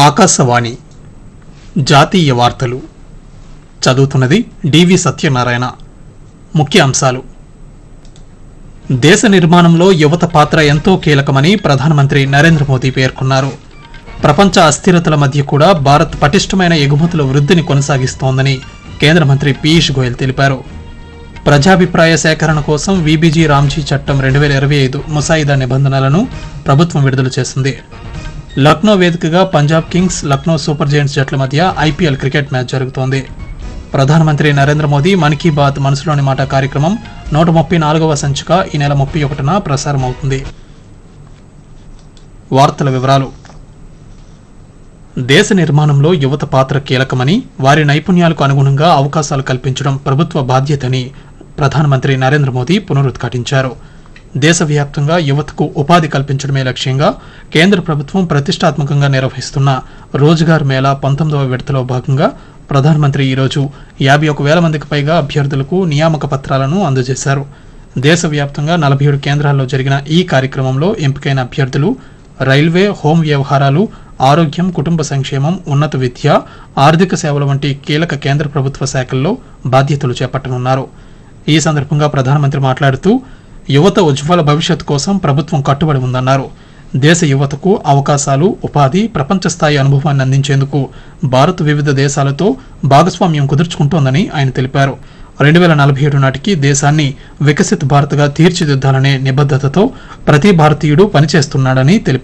ఆకాశవాణి జాతీయ వార్తలు చదువుతున్నది డివి సత్యనారాయణ ముఖ్య అంశాలు దేశ నిర్మాణంలో యువత పాత్ర ఎంతో కీలకమని ప్రధానమంత్రి నరేంద్ర మోదీ పేర్కొన్నారు ప్రపంచ అస్థిరతల మధ్య కూడా భారత్ పటిష్టమైన ఎగుమతుల వృద్ధిని కొనసాగిస్తోందని కేంద్ర మంత్రి పీయూష్ గోయల్ తెలిపారు ప్రజాభిప్రాయ సేకరణ కోసం వీబీజీ రామ్జీ చట్టం రెండు వేల ఇరవై ఐదు ముసాయిదా నిబంధనలను ప్రభుత్వం విడుదల చేసింది లక్నో వేదికగా Punjab kings Lucknow super giants జట్ల మధ్య ఐపీఎల్ క్రికెట్ మ్యాచ్ జరుగుతోంది ప్రధానమంత్రి నరేంద్ర మోదీ మన్ కీ బాత్ మనసులోని మాట కార్యక్రమం నూట ముప్పై నాలుగవ సంచిక ఈ నెల ముప్పై ఒకటిన ప్రసారం అవుతుంది వార్తల వివరాలు దేశ నిర్మాణంలో యువత పాత్ర కీలకమని వారి నైపుణ్యాలకు అనుగుణంగా అవకాశాలు కల్పించడం ప్రభుత్వ బాధ్యతని ప్రధానమంత్రి నరేంద్ర మోదీ పునరుద్ఘాటించారు దేశవ్యాప్తంగా యువతకు ఉపాధి కల్పించడమే లక్ష్యంగా కేంద్ర ప్రభుత్వం ప్రతిష్టాత్మకంగా నిర్వహిస్తున్న రోజ్గార్ మేళా పంతొమ్మిదవ విడతలో భాగంగా ప్రధానమంత్రి ఈరోజు యాభై ఒక వేల మందికి పైగా అభ్యర్థులకు నియామక పత్రాలను అందజేశారు దేశవ్యాప్తంగా నలభై ఏడు కేంద్రాల్లో జరిగిన ఈ కార్యక్రమంలో ఎంపికైన అభ్యర్థులు రైల్వే హోం వ్యవహారాలు ఆరోగ్యం కుటుంబ సంక్షేమం ఉన్నత విద్య ఆర్థిక సేవల వంటి కీలక కేంద్ర ప్రభుత్వ శాఖల్లో బాధ్యతలు చేపట్టనున్నారు ఈ సందర్భంగా ప్రధానమంత్రి మాట్లాడుతూ యువత ఉజ్వల భవిష్యత్తు కోసం ప్రభుత్వం కట్టుబడి ఉందన్నారు దేశ యువతకు అవకాశాలు ఉపాధి ప్రపంచ స్థాయి అనుభవాన్ని అందించేందుకు భారత్ వివిధ దేశాలతో భాగస్వామ్యం కుదుర్చుకుంటోందని ఆయన తెలిపారు రెండు వేల నలభై ఏడు నాటికి దేశాన్ని వికసిత్ భారత్గా తీర్చిదిద్దాలనే నిబద్ధతతో ప్రతి భారతీయుడు పనిచేస్తున్నాడని తెలిపారు